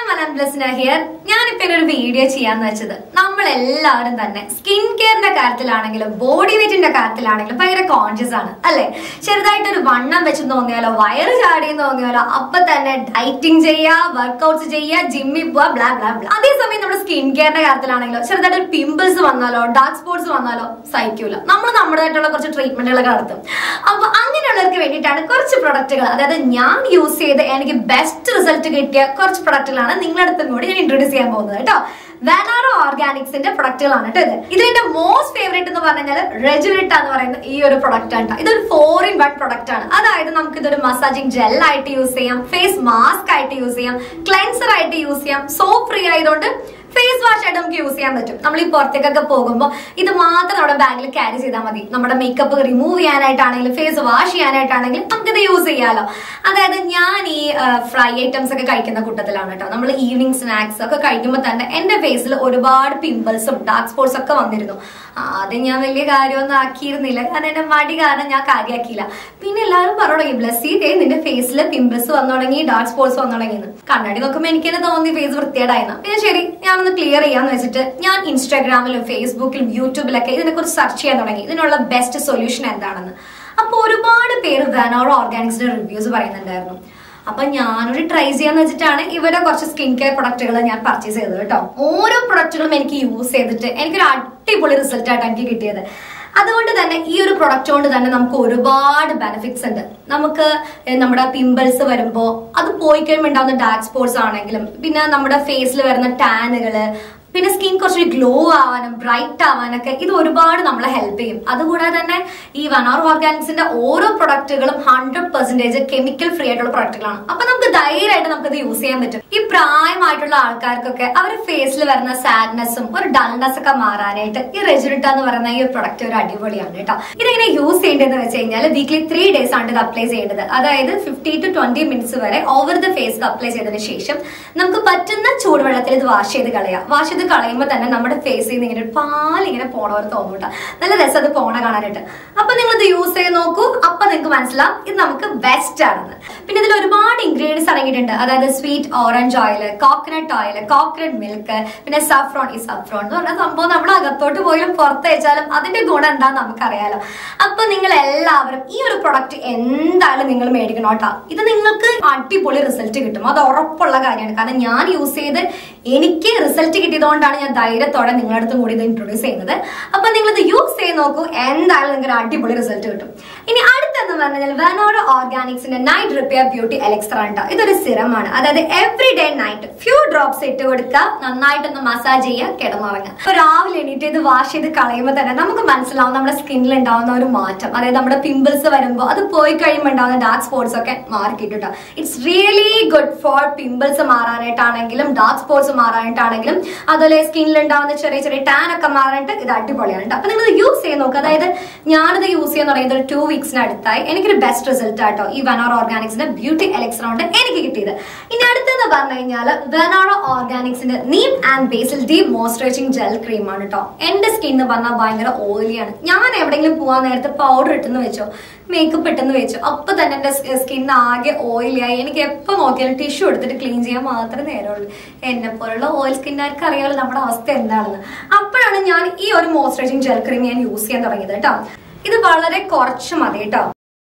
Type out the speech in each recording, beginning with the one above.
മലംബ്ലസ്ന here ഞാനിപ്പോ ഒരു video ചെയ്യാന്ന് വെച്ചത് നമ്മൾ എല്ലാവരും തന്നെ സ്കിൻ കെയറിന്റെ കാര്യത്തിലാണെങ്കിലും ബോഡി വെയിറ്റിന്റെ കാര്യത്തിലാണെങ്കിലും ഭയങ്കര കോൺഷ്യസ് ആണ് അല്ലെ ചെറുതായിട്ട് ഒരു വണ്ണം വെച്ച് തോന്നിയാലോ വയറ് ചാടിയെന്ന് തോന്നിയാലോ അപ്പൊ തന്നെ ഡയറ്റിംഗ് ചെയ്യുക വർക്കൗട്ട്സ് ചെയ്യുക ജിമ്മിൽ പോവാ ബ്ലാ ബ്ലാ ബ്ലാ അതേസമയം നമ്മുടെ സ്കിൻ കെയറിന്റെ കാര്യത്തിലാണെങ്കിലോ ചെറുതായിട്ട് ഒരു പിമ്പിൾസ് വന്നാലോ ഡാർക്ക് സ്പോട്സ് വന്നാലോ സഹിക്കൂല നമ്മൾ നമ്മുടേതായിട്ടുള്ള കുറച്ച് ട്രീറ്റ്മെന്റുകളൊക്കെ നടത്തും അപ്പൊ അങ്ങനെയുള്ളവർക്ക് വേണ്ടിയിട്ടാണ് കുറച്ച് പ്രൊഡക്റ്റുകൾ അതായത് ഞാൻ യൂസ് ചെയ്ത് എനിക്ക് ബെസ്റ്റ് റിസൾട്ട് കിട്ടിയ കുറച്ച് പ്രൊഡക്റ്റുകളാണ് നിങ്ങളുടെ അടുത്തും കൂടി ഞാൻ ഇൻട്രൊഡ്യൂസ് ചെയ്യാൻ പോകുന്നത് കേട്ടോ വാനാറോ ഓർഗാനിക്സിന്റെ പ്രൊഡക്റ്റുകളാണ് കേട്ടോ ഇത് ഇതിന്റെ മോസ്റ്റ് ഫേവറേറ്റ് എന്ന് പറഞ്ഞാൽ റെജുലിട്ട എന്ന് പറയുന്ന ഈ ഒരു പ്രൊഡക്റ്റ് ആണ് ട്ടോ. ഇതൊരു ഫോർ ഇൻ വൺ പ്രൊഡക്റ്റ് ആണ് അതായത് നമുക്ക് ഇതൊരു മസാജിങ് ജെൽ ആയിട്ട് യൂസ് ചെയ്യാം ഫേസ് മാസ്ക് ആയിട്ട് യൂസ് ചെയ്യാം ക്ലെൻസർ ആയിട്ട് യൂസ് ചെയ്യാം സോപ്പ് ഫ്രീ ആയതുകൊണ്ട് ഫേസ് വാഷ് ആയിട്ട് നമുക്ക് യൂസ് ചെയ്യാൻ പറ്റും നമ്മൾ ഈ പുറത്തേക്കൊക്കെ പോകുമ്പോൾ ഇത് മാത്രം നമ്മുടെ ബാഗിൽ ക്യാരി ചെയ്താൽ മതി നമ്മുടെ മേക്കപ്പ് റിമൂവ് ചെയ്യാനായിട്ടാണെങ്കിലും ഫേസ് വാഷ് ചെയ്യാനായിട്ടാണെങ്കിലും നമുക്കിത് യൂസ് ചെയ്യാലോ അതായത് ഞാൻ ഈ ഫ്രൈ ഐറ്റംസ് ഒക്കെ കഴിക്കുന്ന കൂട്ടത്തിലാണ് കേട്ടോ നമ്മൾ ഈവനിങ് സ്നാക്സ് ഒക്കെ കഴിക്കുമ്പോൾ തന്നെ എന്റെ ഫേസിൽ ഒരുപാട് പിമ്പിൾസും ഡാർക്ക് സ്പോട്സ് ഒക്കെ വന്നിരുന്നു ആദ്യം ഞാൻ വലിയ കാര്യമൊന്നും ആക്കിയിരുന്നില്ല കാരണം എന്റെ മടി കാരണം ഞാൻ കാര്യമാക്കിയില്ല പിന്നെ എല്ലാവരും പറഞ്ഞു തുടങ്ങി ബ്ലസ് ചെയ്തേ നിന്റെ ഫേസിൽ പിമ്പിൾസ് വന്നു തുടങ്ങി ഡാർക്ക് സ്പോട്സ് വന്നു തുടങ്ങിയെന്ന് കണ്ണാടി നോക്കുമ്പോൾ എനിക്ക് തന്നെ തോന്നി ഫേസ് വൃത്തിയേടായിരുന്നു പിന്നെ ശരി ഞാനൊന്ന് ക്ലിയർ ചെയ്യാന്ന് വെച്ചിട്ട് ഞാൻ ഇൻസ്റ്റാഗ്രാമിലും ഫേസ്ബുക്കിലും യൂട്യൂബിലൊക്കെ ഇതിനെക്കുറിച്ച് സെർച്ച് ചെയ്യാൻ തുടങ്ങി ഇതിനുള്ള ബെസ്റ്റ് സൊല്യൂഷൻ എന്താണെന്ന് അപ്പൊ ഒരുപാട് പേര് വെനോറോ ഓർഗാനിക്സിന്റെ റിവ്യൂസ് പറയുന്നുണ്ടായിരുന്നു അപ്പൊ ഞാനൊരു ട്രൈ ചെയ്യാന്ന് വെച്ചിട്ടാണ് ഇവരെ കുറച്ച് സ്കിൻ കെയർ പ്രൊഡക്റ്റുകൾ ഞാൻ പർച്ചേസ് ചെയ്തത് കേട്ടോ ഓരോ പ്രൊഡക്റ്റുകളും എനിക്ക് യൂസ് ചെയ്തിട്ട് എനിക്കൊരു അടിപൊളി റിസൾട്ട് ആയിട്ട് എനിക്ക് കിട്ടിയത് അതുകൊണ്ട് തന്നെ ഈ ഒരു പ്രൊഡക്റ്റ് കൊണ്ട് തന്നെ നമുക്ക് ഒരുപാട് ബെനിഫിറ്റ്സ് ഉണ്ട് നമുക്ക് ഏഹ് നമ്മുടെ പിമ്പിൾസ് വരുമ്പോൾ അത് പോയി കഴിയുമ്പോൾ ഉണ്ടാകുന്ന ഡാർക്ക് സ്പോട്സ് ആണെങ്കിലും പിന്നെ നമ്മുടെ ഫേസിൽ വരുന്ന ടാനുകള് പിന്നെ സ്കിൻ കുറച്ച് ഗ്ലോ ആവാനും ബ്രൈറ്റ് ആവാനൊക്കെ ഇത് ഒരുപാട് നമ്മളെ ഹെൽപ്പ് ചെയ്യും അതുകൂടാതെ തന്നെ ഈ വൺ അവർ ഓർഗാനിക്സിന്റെ ഓരോ പ്രൊഡക്റ്റുകളും ഹൺഡ്രഡ് പെർസെന്റേജ് കെമിക്കൽ ഫ്രീ ആയിട്ടുള്ള പ്രൊഡക്റ്റുകളാണ് അപ്പൊ നമുക്ക് ധൈര്യമായിട്ട് നമുക്കത് യൂസ് ചെയ്യാൻ പറ്റും ഈ പ്രായമായിട്ടുള്ള ആൾക്കാർക്കൊക്കെ അവരുടെ ഫേസിൽ വരുന്ന സാഡ്നെസ്സും ഒരു ഡൾനെസ് ഒക്കെ മാറാനായിട്ട് ഈ റെജുലിട്ട എന്ന് പറയുന്ന ഈ ഒരു പ്രൊഡക്റ്റ് ഒരു അടിപൊളിയാണ് കേട്ടോ ഇതെങ്ങനെ യൂസ് ചെയ്യേണ്ടതെന്ന് വെച്ച് കഴിഞ്ഞാൽ വീക്ക്ലി ത്രീ ഡേയ്സ് ആണ് ഇത് അപ്ലൈ ചെയ്യേണ്ടത് അതായത് ഫിഫ്റ്റി ടു ട്വന്റി മിനിറ്റ്സ് വരെ ഓവർ ദ ഫേസ് അപ്ലൈ ചെയ്തതിന് ശേഷം നമുക്ക് പറ്റുന്ന ചൂടുവെള്ളത്തിൽ ഇത് വാഷ് ചെയ്ത് കളയാം വാഷ് ചെയ്ത് കളയുമ്പോൾ തന്നെ നമ്മുടെ ഫേസിൽ നിന്ന് ഇങ്ങനെ ഒരു പാൽ ഇങ്ങനെ പോണവർ തോന്നും കേട്ടോ നല്ല രസം അത് പോണ കാണാനായിട്ട് അപ്പൊ നിങ്ങൾ ഇത് യൂസ് ചെയ്ത് നോക്കൂ അപ്പൊ നിങ്ങൾക്ക് മനസ്സിലാവും ഇത് നമുക്ക് ബെസ്റ്റ് ആണെന്ന് പിന്നെ ഇതിൽ ഒരുപാട് ഇൻഗ്രീഡിയൻസ് അടങ്ങിയിട്ടുണ്ട് അതായത് sweet orange oil coconut oil coconut milk പിന്നെ സഫ്രോൺ ഈ സഫ്രോൺ എന്ന് പറഞ്ഞ സംഭവം നമ്മുടെ അകത്തോട്ട് പോയാലും പുറത്ത് വെച്ചാലും അതിന്റെ ഗുണം എന്താന്ന് നമുക്കറിയാലോ അപ്പൊ നിങ്ങൾ എല്ലാവരും ഈ ഒരു പ്രൊഡക്റ്റ് എന്തായാലും നിങ്ങൾ മേടിക്കണം കേട്ടോ ഇത് നിങ്ങൾക്ക് അടിപൊളി റിസൾട്ട് കിട്ടും അത് ഉറപ്പുള്ള കാര്യമാണ് കാരണം ഞാൻ യൂസ് ചെയ്ത് എനിക്ക് റിസൾട്ട് കിട്ടിയതുകൊണ്ടാണ് ഞാൻ ധൈര്യത്തോടെ നിങ്ങളുടെ അടുത്തും കൂടി ഇത് ഇൻട്രൊഡ്യൂസ് ചെയ്യുന്നത് അപ്പൊ നിങ്ങൾ ഇത് യൂസ് ചെയ്ത് നോക്കൂ എന്തായാലും നിങ്ങൾക്ക് ഒരു അടിപൊളി റിസൾട്ട് കിട്ടും ഇനി അടുത്തെന്ന് പറഞ്ഞാൽ വെനോറോ ഓർഗാനിക്സിന്റെ നൈറ്റ് റിപ്പയർ ബ്യൂട്ടി എലക്സ്ട്ര ഉണ്ട് ഇതൊരു സിറമാണ് അതായത് every day night few drops ഇട്ട് കൊടുക്കുക നന്നായിട്ടൊന്ന് മസാജ് ചെയ്യുക കിടന്നുറങ്ങുക അപ്പൊ രാവിലെ എണീറ്റ് ഇത് വാഷ് ചെയ്ത് കളയുമ്പോൾ തന്നെ നമുക്ക് മനസ്സിലാവും നമ്മുടെ സ്കിന്നിൽ ഉണ്ടാവുന്ന ഒരു മാറ്റം അതായത് നമ്മുടെ പിമ്പിൾസ് വരുമ്പോൾ അത് പോയി കഴിയുമ്പോൾ ഉണ്ടാവുന്ന ഡാർക്ക് സ്പോട്സ് ഒക്കെ മാറി കിട്ടും it's really good for pimples മാറാനായിട്ടാണെങ്കിലും ഡാർക്ക് സ്പോട്സ് മാറാനായിട്ടാണെങ്കിലും അതുപോലെ സ്കിന്നിൽ ഉണ്ടാവുന്ന ചെറിയ ചെറിയ ടാൻ ഒക്കെ മാറാനായിട്ട് ഇത് അടിപൊളിയാണ് ട്ടോ. അപ്പൊ നിങ്ങൾ യൂസ് ചെയ്ത് നോക്കുക അതായത് ഞാനിത് യൂസ് ചെയ്യാൻ തുടങ്ങിയത് ഒരു ടു വീക്സിന് അടുത്തായി എനിക്കൊരു ബെസ്റ്റ് റിസൾട്ട് ആട്ടോ ഈ വെനോർ ഓർഗാനിക്സിന്റെ ബ്യൂട്ടി എലക്സർ കൊണ്ട് എനിക്ക് കിട്ടിയത് ഇനി അടുത്തെന്ന് പറഞ്ഞു കഴിഞ്ഞാൽ വെനോറോ ഓർഗാനിക്സിന്റെ neem and basil deep moisturising gel cream ആണ് കേട്ടോ എന്റെ സ്കിൻ എന്ന് പറഞ്ഞാൽ ഭയങ്കര ഓയിലിയാണ് ഞാൻ എവിടെയെങ്കിലും പോവാൻ നേരത്തെ പൗഡർ ഇട്ടെന്ന് വെച്ചോ മേക്കപ്പ് ഇട്ടെന്ന് വെച്ചു അപ്പൊ തന്നെ എന്റെ സ്കിൻ ആകെ ഓയിലിയായി എനിക്ക് എപ്പോ നോക്കിയാലും ടിഷ്യൂ എടുത്തിട്ട് ക്ലീൻ ചെയ്യാൻ മാത്രമേ നേരമുള്ളൂ എന്നെ പോലുള്ള ഓയിൽ സ്കിന്നുകാർക്ക് അറിയാമല്ലോ നമ്മുടെ അവസ്ഥ എന്താണെന്ന് അപ്പോഴാണ് ഞാൻ ഈ ഒരു മോയ്സ്ചറൈസിംഗ് ജെൽ ക്രീം ഞാൻ യൂസ് ചെയ്യാൻ തുടങ്ങിയത് കേട്ടോ ഇത് വളരെ കുറച്ച് മതി കേട്ടോ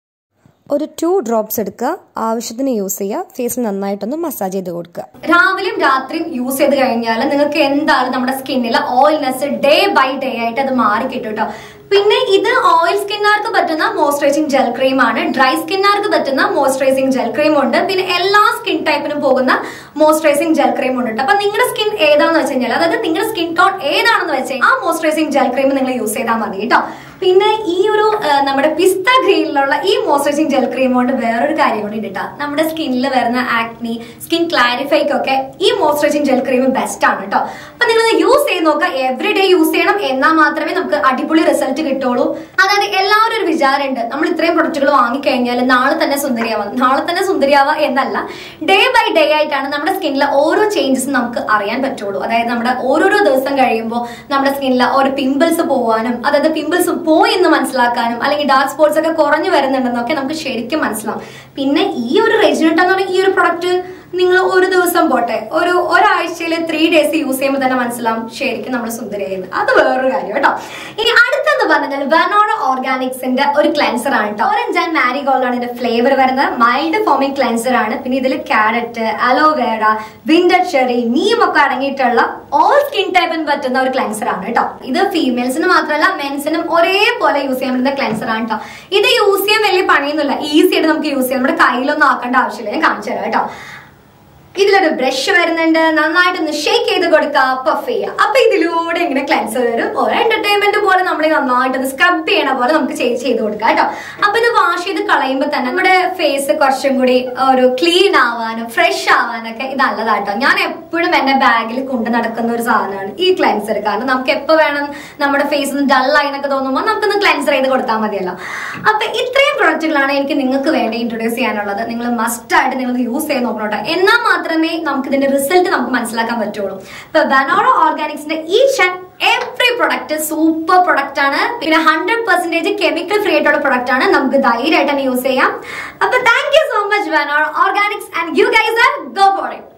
ഒരു ടു ഡ്രോപ്സ് എടുക്കുക ആവശ്യത്തിന് യൂസ് ചെയ്യുക ഫേസിൽ നന്നായിട്ടൊന്ന് മസാജ് ചെയ്ത് കൊടുക്കുക രാവിലെയും രാത്രിയും യൂസ് ചെയ്ത് കഴിഞ്ഞാൽ നിങ്ങൾക്ക് എന്താണ് നമ്മുടെ സ്കിന്നിലെ ഓയിൽനെസ് ഡേ ബൈ ഡേ ആയിട്ട് അത് മാറി കിട്ടും കേട്ടോ പിന്നെ ഇത് ഓയിൽ സ്കിന്നുകാർക്ക് പറ്റുന്ന മോയ്സ്ചറൈസിംഗ് ജെൽ ക്രീം ആണ് ഡ്രൈ സ്കിന്നുകാർക്ക് പറ്റുന്ന മോയ്സ്ചറൈസിംഗ് ജെൽ ക്രീം ഉണ്ട് പിന്നെ എല്ലാ സ്കിൻ ടൈപ്പിനും പോകുന്ന മോയ്സ്ചറൈസിംഗ് ജെൽ ക്രീം ഉണ്ട് ട്ടോ. അപ്പൊ നിങ്ങളുടെ സ്കിൻ ഏതാന്ന് വെച്ച് കഴിഞ്ഞാൽ അതായത് നിങ്ങളുടെ സ്കിൻ ടോൺ ഏതാണെന്ന് വെച്ചാൽ ആ മോയ്സ്ചറൈസിംഗ് ജെൽ ക്രീം നിങ്ങൾ യൂസ് ചെയ്താൽ മതി കേട്ടോ പിന്നെ ഈ ഒരു ആ, നമ്മുടെ പിസ്ത ഗ്രീനിലുള്ള ഈ മോയ്സ്ചറൈസിംഗ് ജെൽ ക്രീം കൊണ്ട് വേറൊരു കാര്യം കൂടി ഉണ്ട് ട്ടോ. നമ്മുടെ സ്കിന്നിൽ വരുന്ന ആക്നി സ്കിൻ ക്ലാരിഫൈക്കൊക്കെ ഈ മോയ്സ്ചറൈസിംഗ് ജെൽ ക്രീം ബെസ്റ്റ് ആണ് കേട്ടോ അപ്പൊ നിങ്ങൾ യൂസ് ചെയ്ത് നോക്കുക എവറി ഡേ യൂസ് ചെയ്യണം എന്നാൽ മാത്രമേ നമുക്ക് അടിപൊളി റിസൾട്ട് കിട്ടുള്ളൂ അതായത് എല്ലാവരും ഒരു വിചാരമുണ്ട് നമ്മൾ ഇത്രയും പ്രൊഡക്റ്റുകൾ വാങ്ങിക്കഴിഞ്ഞാൽ നാളെ തന്നെ സുന്ദരിയാവാം നാളെ തന്നെ സുന്ദരിയാവുക എന്നല്ല ഡേ ബൈ ഡേ ആയിട്ടാണ് നമ്മുടെ സ്കിന്നിലെ ഓരോ ചേഞ്ചസും നമുക്ക് അറിയാൻ പറ്റുള്ളൂ അതായത് നമ്മുടെ ഓരോരോ ദിവസം കഴിയുമ്പോൾ നമ്മുടെ സ്കിന്നിലെ ഓരോ പിമ്പിൾസ് പോവാനും അതായത് പിമ്പിൾസ് പോയി എന്ന് മനസ്സിലാക്കാനും അല്ലെങ്കിൽ ഡാർക്ക് സ്പോട്സ് ഒക്കെ കുറഞ്ഞു വരുന്നുണ്ടെന്നൊക്കെ നമുക്ക് ശരിക്കും മനസ്സിലാവും പിന്നെ ഈ ഒരു റെജിനട്ട് എന്ന് പറഞ്ഞ ഈ ഒരു പ്രൊഡക്റ്റ് നിങ്ങൾ ഒരു ദിവസം ദിവസം പോട്ടെ ഒരു ഒരാഴ്ചയിൽ ത്രീ ഡേയ്സ് യൂസ് ചെയ്യുമ്പോൾ തന്നെ മനസ്സിലാവും ശരിക്കും നമ്മൾ സുന്ദരിയായത് അത് വേറൊരു കാര്യം കേട്ടോ ഇനി അടുത്തെന്ന് പറഞ്ഞാൽ വെനോറ ഓർഗാനിക്സിന്റെ ഒരു ക്ലെൻസർ ആണ് കേട്ടോ ഓറഞ്ച് ആൻഡ് മാരിഗോൾഡ് ആണ് ഇതിന്റെ ഫ്ലേവർ വരുന്നത് മൈൽഡ് ഫോമിംഗ് ക്ലെൻസർ ആണ് പിന്നെ ഇതിൽ carrot aloe vera winter cherry neem ഒക്കെ അടങ്ങിയിട്ടുള്ള ഓൾ സ്കിൻ ടൈപ്പിന് പറ്റുന്ന ഒരു ക്ലെൻസർ ആണ് കേട്ടോ ഇത് ഫീമെയിൽസിന് മാത്രമല്ല മെൻസിനും ഒരേപോലെ യൂസ് ചെയ്യാൻ പറ്റുന്ന ക്ലെൻസർ ആണ് കേട്ടോ ഇത് യൂസ് ചെയ്യാൻ വലിയ പണിയൊന്നുമില്ല ഈസി ആയിട്ട് നമുക്ക് യൂസ് ചെയ്യാം നമ്മുടെ കയ്യിലൊന്നും ആക്കേണ്ട ആവശ്യമില്ല ഞാൻ കാണിച്ചു തരാം കേട്ടോ ഇതിലൊരു ബ്രഷ് വരുന്നുണ്ട് നന്നായിട്ടൊന്ന് ഷേക്ക് ചെയ്ത് കൊടുക്കുക പഫ് ചെയ്യുക അപ്പൊ ഇതിലൂടെ ഇങ്ങനെ ക്ലെൻസർ വരും ഒരു എന്റർടൈൻമെന്റ് പോലെ നമ്മൾ നന്നായിട്ടൊന്ന് സ്ക്രബ് ചെയ്യണ പോലെ നമുക്ക് ചെയ്ത് ചെയ്ത് കൊടുക്കാം കേട്ടോ അപ്പൊ ഇത് വാഷ് ചെയ്ത് കളയുമ്പോൾ തന്നെ നമ്മുടെ ഫേസ് കുറച്ചും കൂടി ഒരു ക്ലീൻ ആവാനും ഫ്രഷ് ആവാനൊക്കെ ഇത് നല്ലതാട്ടോ ഞാൻ എപ്പോഴും എന്റെ ബാഗിൽ കൊണ്ടു നടക്കുന്ന ഒരു സാധനമാണ് ഈ ക്ലെൻസർ കാരണം നമുക്ക് എപ്പോ വേണം നമ്മുടെ ഫേസ് ഒന്ന് ഡൾ ആയിന്നൊക്കെ തോന്നുമ്പോൾ നമുക്കൊന്ന് ക്ലെൻസർ ചെയ്ത് കൊടുത്താൽ മതിയല്ലോ അപ്പൊ ഇത്രയും പ്രൊഡക്റ്റുകളാണ് എനിക്ക് നിങ്ങൾക്ക് വേണ്ടി ഇൻട്രൊഡ്യൂസ് ചെയ്യാനുള്ളത് നിങ്ങൾ മസ്റ്റ് ആയിട്ട് നിങ്ങൾ യൂസ് ചെയ്ത് നോക്കണം കേട്ടോ എന്നാൽ മാത്രമേ നമുക്ക് ഇതിന്റെ റിസൾട്ട് നമുക്ക് മനസ്സിലാക്കാൻ പറ്റുള്ളൂ ഇപ്പൊ ബനോറോ ഓർഗാനിക്സിന്റെ each and every product super product ആണ് പിന്നെ ഹൺഡ്രഡ് പെർസെന്റേജ് കെമിക്കൽ ഫ്രീ ആയിട്ടുള്ള പ്രൊഡക്റ്റ് ആണ് നമുക്ക് ധൈര്യമായിട്ട് തന്നെ യൂസ് ചെയ്യാം അപ്പൊ thank you so much Banoro Organics and you guys are go for it